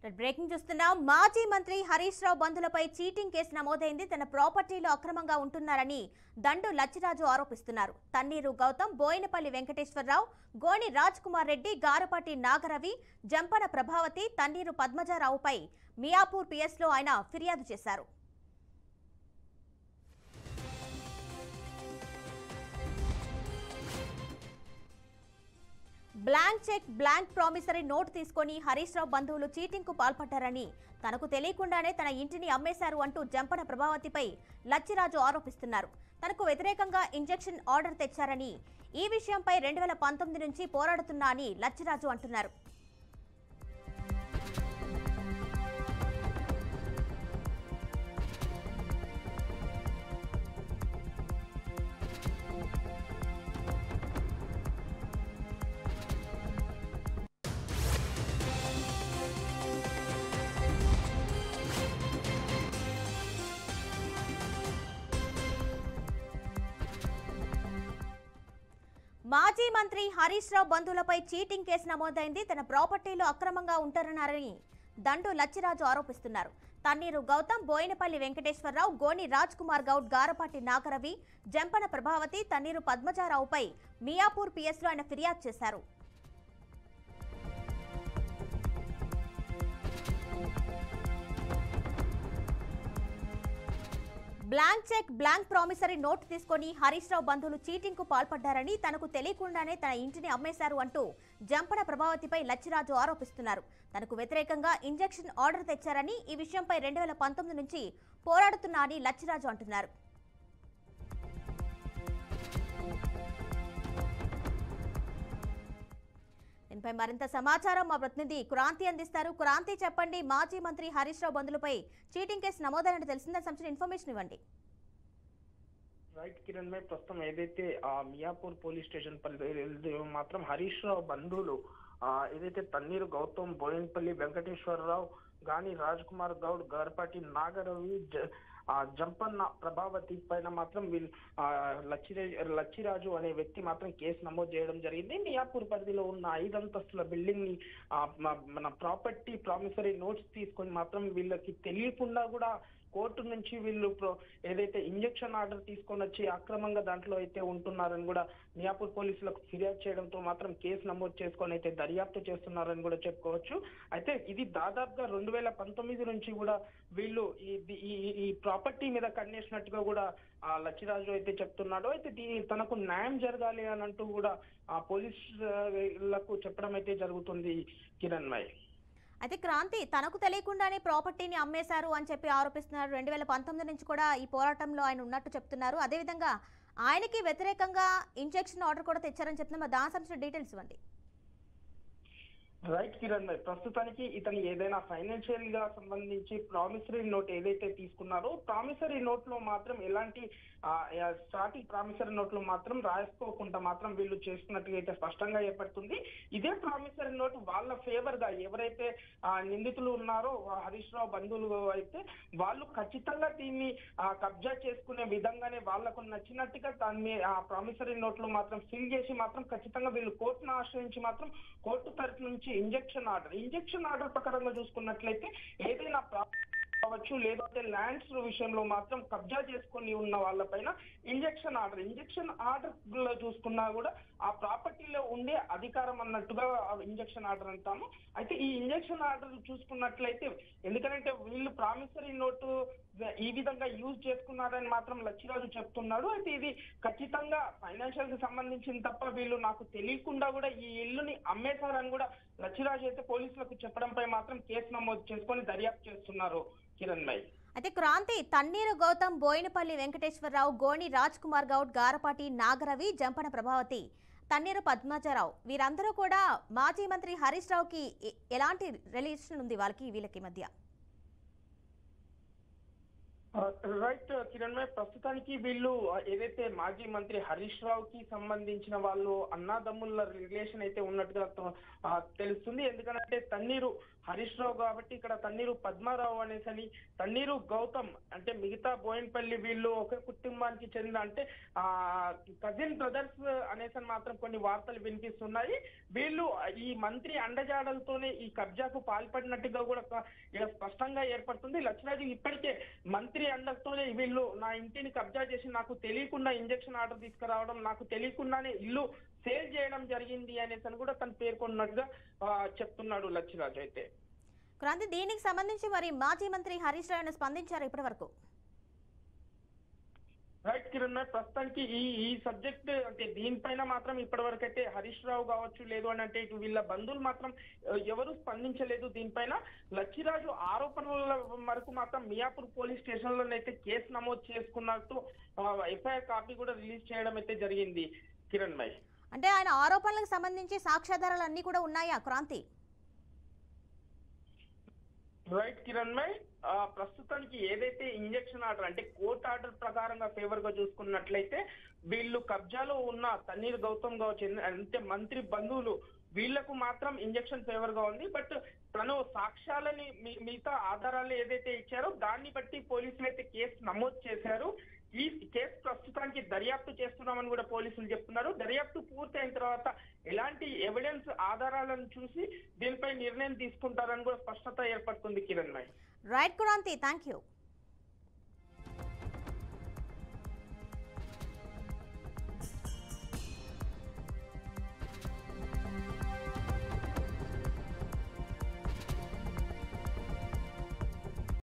breaking చూస్తున్నాం మాజీ మంత్రి హరీష్ రావు బంధులపై చీటింగ్ కేసు నమోదైంది తన ప్రాపర్టీలో అక్రమంగా ఉంటున్నారని దండు లచ్చిరాజు ఆరోపిస్తున్నారు తన్నీరు గౌతమ్ బోయినపల్లి వెంకటేశ్వరరావు గోని రాజ్ కుమార్ రెడ్డి గారపాటి నాగరవి జంపన ప్రభావతి తన్నీరు పద్మజారావుపై మియాపూర్ పిఎస్లో ఆయన ఫిర్యాదు చేశారు blank cheque blank promissory note తీసుకొని హరీష్ రావు బంధువులు చీటింగ్ కు పాల్పడ్డారని తనకు తెలియకుండానే తన ఇంటిని అమ్మేశారు అంటూ జంపన ప్రభావతిపై లచ్చిరాజు ఆరోపిస్తున్నారు తనకు వ్యతిరేకంగా ఇంజెక్షన్ ఆర్డర్ తెచ్చారని ఈ విషయంపై రెండు వేల పంతొమ్మిది నుంచి పోరాడుతున్నా అని లచ్చిరాజు అంటున్నారు మాజీ మంత్రి హరీష్ రావు బంధువులపై చీటింగ్ కేసు నమోదైంది తన ప్రాపర్టీలో అక్రమంగా ఉంటారన్నారని దండు లచ్చిరాజు ఆరోపిస్తున్నారు తన్నీరు గౌతమ్ బోయినపల్లి వెంకటేశ్వరరావు గోని రాజ్ కుమార్ గౌడ్ గారపాటి నాగరవి జంపన ప్రభావతి తన్నీరు పద్మజారావుపై మియాపూర్ పిఎస్లో ఆయన ఫిర్యాదు చేశారు blank cheque blank promissory note తీసుకొని హరీష్ రావు బంధువులు చీటింగ్ కు పాల్పడ్డారని తనకు తెలియకుండానే తన ఇంటిని అమ్మేశారు అంటూ జంపన ప్రభావతిపై లచ్చిరాజు ఆరోపిస్తున్నారు తనకు వ్యతిరేకంగా ఇంజెక్షన్ ఆర్డర్ తెచ్చారని ఈ విషయంపై రెండు వేల పంతొమ్మిది నుంచి పోరాడుతున్నా అని లచ్చిరాజు అంటున్నారు దీనిపై మరింత సమాచారం మా ప్రతినిధి క్రాంతి అందిస్తారు క్రాంతి చెప్పండి మాజీ మంత్రి హరీష్ రావు బంధులపై చీటింగ్ కేసు నమోదైనట్టు తెలిసిందని సంబంధించిన ఇన్ఫర్మేషన్ ఇవ్వండి రైట్ కిరణ్ మే ప్రస్తుతం ఏదైతే ఆ మియాపూర్ పోలీస్ స్టేషన్ పరిధి మాత్రం హరీష్ రావు బంధువులు ఆ ఏదైతే తన్నీరు గౌతమ్ బోయినపల్లి వెంకటేశ్వరరావు గాని రాజ్ కుమార్ గౌడ్ గారపాటి నాగరవి జ- ఆ జంపన్న ప్రభావతి పైన మాత్రం వీళ్ళు ఆ లచ్చిరాజు లచ్చిరాజు అనే వ్యక్తి మాత్రం కేసు నమోదు చేయడం జరిగింది మియాపూర్ పరిధిలో ఉన్న ఐదంతస్తుల బిల్డింగ్ ని ఆ మ- మన ప్రాపర్టీ ప్రామిసరీ నోట్స్ తీసుకొని మాత్రం వీళ్ళకి తెలియకుండా కూడా కోర్టు నుంచి వీళ్ళు ప్రో- ఏదైతే ఇంజెక్షన్ ఆర్డర్ తీసుకొని వచ్చి అక్రమంగా దాంట్లో అయితే ఉంటున్నారని కూడా మియాపూర్ పోలీసులకు ఫిర్యాదు చేయడంతో మాత్రం కేసు నమోదు చేసుకొని అయితే దర్యాప్తు చేస్తున్నారని కూడా చెప్పుకోవచ్చు అయితే ఇది దాదాపుగా రెండు వేల పంతొమ్మిది నుంచి కూడా వీళ్ళు ఈ ఈ- ఈ ప్రాపర్టీ మీద కన్నేసినట్టుగా కూడా ఆ లచ్చిరాజు అయితే చెప్తున్నాడు అయితే దీ- తనకు న్యాయం జరగాలి అని అంటూ కూడా ఆ పోలీసులకు చెప్పడం అయితే జరుగుతుంది కిరణ్ మై అయితే క్రాంతి తనకు తెలియకుండానే ప్రాపర్టీని అమ్మేశారు అని చెప్పి ఆరోపిస్తున్నారు రెండు వేల పంతొమ్మిది నుంచి కూడా ఈ పోరాటంలో ఆయన ఉన్నట్టు చెప్తున్నారు అదేవిధంగా ఆయనకి వ్యతిరేకంగా ఇంజెక్షన్ ఆర్డర్ కూడా తెచ్చారని చెప్తున్నారు మరి దాని సంబంధించిన డీటెయిల్స్ ఇవ్వండి రైట్ కిరణ్ భాయ్ ప్రస్తుతానికి ఇతను ఏదైనా ఫైనాన్షియల్ గా సంబంధించి ప్రామిసరీ నోట్ ఏదైతే తీసుకున్నారో ప్రామిసరీ నోట్ లో మాత్రం ఎలాంటి స్టార్టింగ్ ప్రామిసరీ నోట్ లో మాత్రం రాసుకోకుండా మాత్రం వీళ్ళు చేస్తున్నట్టుగా అయితే స్పష్టంగా ఏర్పడుతుంది ఇదే ప్రామిసరీ నోట్ వాళ్ళ ఫేవర్ గా ఎవరైతే ఆ, నిందితులు ఉన్నారో వా- హరీష్ రావు బంధువులు అయితే వాళ్ళు ఖచ్చితంగా దీన్ని ఆ, కబ్జా చేసుకునే విధంగానే వాళ్ళకు నచ్చినట్టుగా దాన్ని ఆ ప్రామిసరీ నోట్ లో మాత్రం ఫిల్ చేసి మాత్రం ఖచ్చితంగా వీళ్ళు కోర్టును ఆశ్రయించి మాత్రం కోర్టు తరఫు నుంచి ఇంజెక్షన్ ఆర్డర్ ఇంజెక్షన్ ఆర్డర్ ప్రకారంగా చూసుకున్నట్లయితే ఏదైనా ప్రా- కావచ్చు లేదంటే ల్యాండ్స్ విషయంలో మాత్రం కబ్జా చేసుకొని ఉన్న వాళ్ళపైన ఇంజెక్షన్ ఆర్డర్ ఇంజెక్షన్ ఆర్డర్ లో చూసుకున్నా కూడా ఆ ప్రాపర్టీలో ఉండే అధికారం అన్నట్టుగా ఇంజెక్షన్ ఆర్డర్ అంటాము అయితే ఈ ఇంజెక్షన్ ఆర్డర్ చూసుకున్నట్లయితే ఎందుకంటే వీళ్ళు ప్రామిసరీ నోటు ఈ విధంగా యూజ్ చేసుకున్నారని మాత్రం లచ్చిరాజు చెప్తున్నాడు అయితే ఇది ఖచ్చితంగా ఫైనాన్షియల్ కి సంబంధించిన తప్ప వీళ్ళు నాకు తెలియకుండా కూడా ఈ ఇల్లుని అమ్మేశారని కూడా లచ్చిరాజు అయితే పోలీసులకు చెప్పడంపై మాత్రం కేసు నమోదు చేసుకొని దర్యాప్తు చేస్తున్నారు కిరణ్ భాయ్ అయితే క్రాంతి తన్నీరు గౌతమ్ బోయినపల్లి వెంకటేశ్వరరావు గోని రాజ్ కుమార్ గౌడ్ గారపాటి నాగరవి జంపన ప్రభావతి తన్నీరు పద్మజారావు వీరందరూ కూడా మాజీ మంత్రి హరీష్ రావుకి ఎ- ఎలాంటి రిలేషన్ ఉంది వాళ్ళకి వీళ్ళకి మధ్య రైట్ కిరణ్ భాయ్ ప్రస్తుతానికి వీళ్ళు ఆ, ఏదైతే మాజీ మంత్రి హరీష్ రావు కి సంబంధించిన వాళ్ళు అన్నాదమ్ముల రిలేషన్ అయితే ఉన్నట్టుగా తో- ఆ, తెలుస్తుంది ఎందుకంటే తన్నీరు హరీష్ రావు కాబట్టి ఇక్కడ తన్నీరు పద్మారావు అనేసని తన్నీరు గౌతమ్ అంటే మిగతా బోయిన్పల్లి వీళ్ళు ఒక కుటుంబానికి చెందిన అంటే ఆ కజిన్ బ్రదర్స్ అనేసని మాత్రం కొన్ని వార్తలు వినిపిస్తున్నాయి వీళ్ళు ఈ మంత్రి అండజాడలతోనే ఈ కబ్జాకు పాల్పడినట్టుగా కూడా ఒక- ఇక స్పష్టంగా ఏర్పడుతుంది లక్ష్మణరాజు ఇప్పటికే మంత్రి అండతోనే వీళ్ళు నా ఇంటిని కబ్జా చేసి నాకు తెలియకుండా ఇంజక్షన్ ఆర్డర్ తీసుకురావడం నాకు తెలియకుండానే ఇల్లు సేల్ చేయడం జరిగింది అనేసి అని కూడా తను పేర్కొన్నట్టుగా ఆ, చెప్తున్నాడు లక్ష్మరాజు అయితే క్రాంతి దీనికి సంబంధించి మరి మాజీ మంత్రి హరీష్ రావు స్పందించారు ఇప్పటి వరకు రైట్ కిరణ్ భాయ్, ప్రస్తుతానికి ఈ ఈ సబ్జెక్ట్ అంటే దీనిపైన మాత్రం ఇప్పటి వరకు అయితే హరీష్ రావు కావచ్చు లేదు అని అంటే ఇటు వీళ్ళ బంధువులు మాత్రం ఆ, ఎవరు స్పందించలేదు దీనిపైన లచ్చిరాజు ఆరోపణల వరకు మాత్రం మియాపూర్ పోలీస్ స్టేషన్ లోనైతే కేసు నమోదు చేసుకున్నట్టు ఎఫ్ఐఆర్ కాపీ కూడా రిలీజ్ చేయడం అయితే జరిగింది కిరణ్ భాయ్ అంటే ఆయన ఆరోపణలకు సంబంధించి సాక్ష్యాధారాలు అన్నీ కూడా ఉన్నాయా క్రాంతి రైట్ కిరణ్ భాయ్ ఆ, ప్రస్తుతానికి ఏదైతే ఇంజక్షన్ ఆర్డర్ అంటే కోర్ట్ ఆర్డర్ ప్రకారంగా ఫేవర్ గా చూసుకున్నట్లయితే వీళ్ళు కబ్జాలో ఉన్న తన్నీర్ గౌతమ్ కావచ్చు ఎన్- అంటే మంత్రి బంధువులు వీళ్లకు మాత్రం ఇంజక్షన్ ఫేవర్ గా ఉంది బట్ తను సాక్ష్యాలని మీ- మిగతా ఆధారాలు ఏదైతే ఇచ్చారో దాన్ని బట్టి పోలీసులు అయితే కేసు నమోదు చేశారు ఈ కేసు ప్రస్తుతానికి దర్యాప్తు చేస్తున్నామని కూడా పోలీసులు చెప్తున్నారు దర్యాప్తు పూర్తయిన తర్వాత ఎలాంటి ఎవిడెన్స్ ఆధారాలను చూసి దీనిపై నిర్ణయం తీసుకుంటారని కూడా స్పష్టత ఏర్పడుతుంది కిరణ్ భాయ్ రైట్ క్రాంతి థ్యాంక్ యూ